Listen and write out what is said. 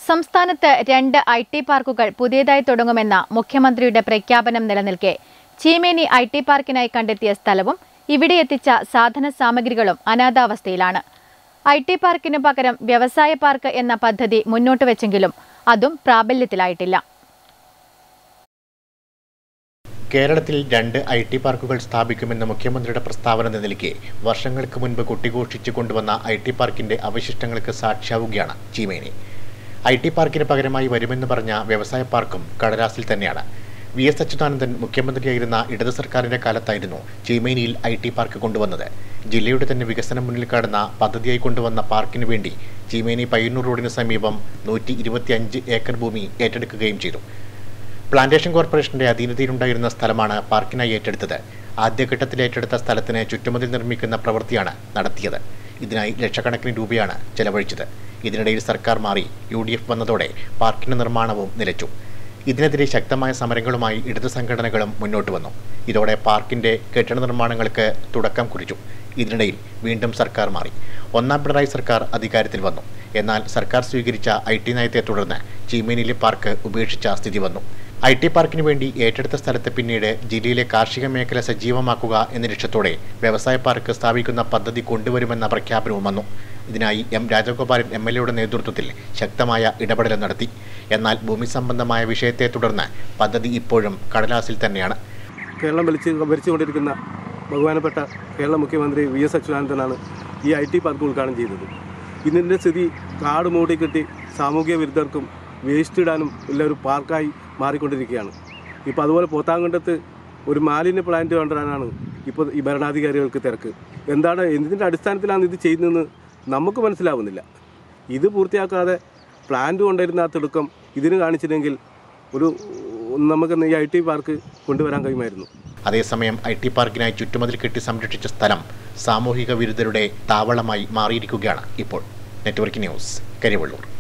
സംസ്ഥാനത്ത് രണ്ട് I T പാർക്കുകൾ പുതിയതായി തുടങ്ങുമെന്ന മുഖ്യമന്ത്രിയുടെ പ്രഖ്യാപനം നിലനിൽക്കെ ചീമേനി ഐ ടി പാർക്കിനായി കണ്ടെത്തിയ സ്ഥലവും ഇവിടെ എത്തിച്ച സാധന സാമഗ്രികളും അനാഥാവസ്ഥയിലാണ് ഐ ടി പാർക്കിനു പകരം വ്യവസായ പാർക്ക് എന്ന പദ്ധതി മുന്നോട്ട് വെച്ചെങ്കിലും അതും പ്രാബല്യത്തിലായിട്ടില്ല കേരളത്തിൽ രണ്ട് ഐ ടി പാർക്കുകൾ സ്ഥാപിക്കുമെന്ന മുഖ്യമന്ത്രിയുടെ പ്രസ്താവന നിലയ്ക്ക് വർഷങ്ങൾക്ക് മുൻപ് കുട്ടിഘോഷിച്ചു കൊണ്ടുവന്ന ഐ ടി പാർക്കിന്റെ അവശിഷ്ടങ്ങൾക്ക് സാക്ഷിയാവുകയാണ് ചീമേനി ഐ ടി പാർക്കിന് പകരമായി വരുമെന്ന് പറഞ്ഞ വ്യവസായ പാർക്കും കടലാസിൽ തന്നെയാണ് വി എസ് അച്യുതാനന്ദൻ മുഖ്യമന്ത്രിയായിരുന്ന ഇടത് സർക്കാരിന്റെ കാലത്തായിരുന്നു ചീമേനിയിൽ ഐ ടി പാർക്ക് കൊണ്ടുവന്നത് ജില്ലയുടെ തന്നെ വികസനം മുന്നിൽ കാണുന്ന പദ്ധതിയായി കൊണ്ടുവന്ന പാർക്കിനു വേണ്ടി ചീമേനി പയ്യന്നൂർ റോഡിന് സമീപം നൂറ്റി ഇരുപത്തിയഞ്ച് ഏക്കർ ഭൂമി ഏറ്റെടുക്കുകയും ചെയ്തു പ്ലാന്റേഷൻ കോർപ്പറേഷന്റെ അധീനതയിലുണ്ടായിരുന്ന സ്ഥലമാണ് പാർക്കിനായി ഏറ്റെടുത്തത് ആദ്യഘട്ടത്തിൽ ഏറ്റെടുത്ത സ്ഥലത്തിന് ചുറ്റുമതിൽ നിർമ്മിക്കുന്ന പ്രവൃത്തിയാണ് നടത്തിയത് ഇതിനായി ലക്ഷക്കണക്കിന് രൂപയാണ് ചെലവഴിച്ചത് ഇതിനിടയിൽ സർക്കാർ മാറി യു ഡി എഫ് വന്നതോടെ പാർക്കിന്റെ നിർമ്മാണവും നിലച്ചു ഇതിനെതിരെ ശക്തമായ സമരങ്ങളുമായി ഇടത് സംഘടനകളും മുന്നോട്ട് വന്നു ഇതോടെ പാർക്കിന്റെ കെട്ടിട നിർമ്മാണങ്ങൾക്ക് തുടക്കം കുറിച്ചു ഇതിനിടയിൽ വീണ്ടും സർക്കാർ മാറി ഒന്നാം പിണറായി സർക്കാർ അധികാരത്തിൽ വന്നു എന്നാൽ സർക്കാർ സ്വീകരിച്ച ഐ ടി നയത്തെ തുടർന്ന് ചീമേനിയിലെ പാർക്ക് ഉപേക്ഷിച്ച സ്ഥിതി വന്നു ഐ ടി പാർക്കിന് വേണ്ടി ഏറ്റെടുത്ത സ്ഥലത്ത് പിന്നീട് ജില്ലയിലെ കാർഷിക മേഖല സജീവമാക്കുക എന്ന ലക്ഷ്യത്തോടെ വ്യവസായ പാർക്ക് സ്ഥാപിക്കുന്ന പദ്ധതി കൊണ്ടുവരുമെന്ന പ്രഖ്യാപനവും വന്നു ഇതിനായി എം രാജഗോപാലൻ എം എൽ എയുടെ നേതൃത്വത്തിൽ ശക്തമായ ഇടപെടൽ നടത്തി എന്നാൽ ഭൂമി സംബന്ധമായ വിഷയത്തെ തുടർന്ന് പദ്ധതി ഇപ്പോഴും കടലാസിൽ തന്നെയാണ് കേരളം ഭരിച്ച് ഭരിച്ചുകൊണ്ടിരിക്കുന്ന ബഹുമാനപ്പെട്ട കേരള മുഖ്യമന്ത്രി വി എസ് അച്യുതാനന്ദനാണ് ഈ ഐ ടി പാർക്ക് ഉദ്ഘാടനം ചെയ്തത് ഇന്നിൻ്റെ സ്ഥിതി കാട് മൂടി കെട്ടി സാമൂഹ്യ വിരുദ്ധർക്കും വേസ്റ്റ് ഇടാനും ഉള്ള ഒരു പാർക്കായി മാറിക്കൊണ്ടിരിക്കുകയാണ് ഇപ്പോൾ അതുപോലെ പോത്താങ്കണ്ടത്ത് ഒരു മാലിന്യ പ്ലാന്റ് കൊണ്ടുവരാനാണ് ഇപ്പോൾ ഈ ഭരണാധികാരികൾക്ക് തിരക്ക് എന്താണ് എന്തിൻ്റെ അടിസ്ഥാനത്തിലാണ് ഇത് ചെയ്യുന്നതെന്ന് നമുക്ക് മനസ്സിലാവുന്നില്ല ഇത് പൂർത്തിയാക്കാതെ പ്ലാന്റ് കൊണ്ടുവരുന്ന ആ തിടുക്കം ഇതിന് കാണിച്ചില്ലെങ്കിൽ ഒരു നമുക്ക് ഈ ഐ ടി പാർക്ക് കൊണ്ടുവരാൻ കഴിയുമായിരുന്നു അതേസമയം ഐ ടി പാർക്കിനായി ചുറ്റുമതിൽ കെട്ടി സംരക്ഷിച്ച സ്ഥലം സാമൂഹിക വിരുദ്ധരുടെ താവളമായി മാറിയിരിക്കുകയാണ് ഇപ്പോൾ നെറ്റ്വർക്ക് ന്യൂസ് കരിവള്ളൂർ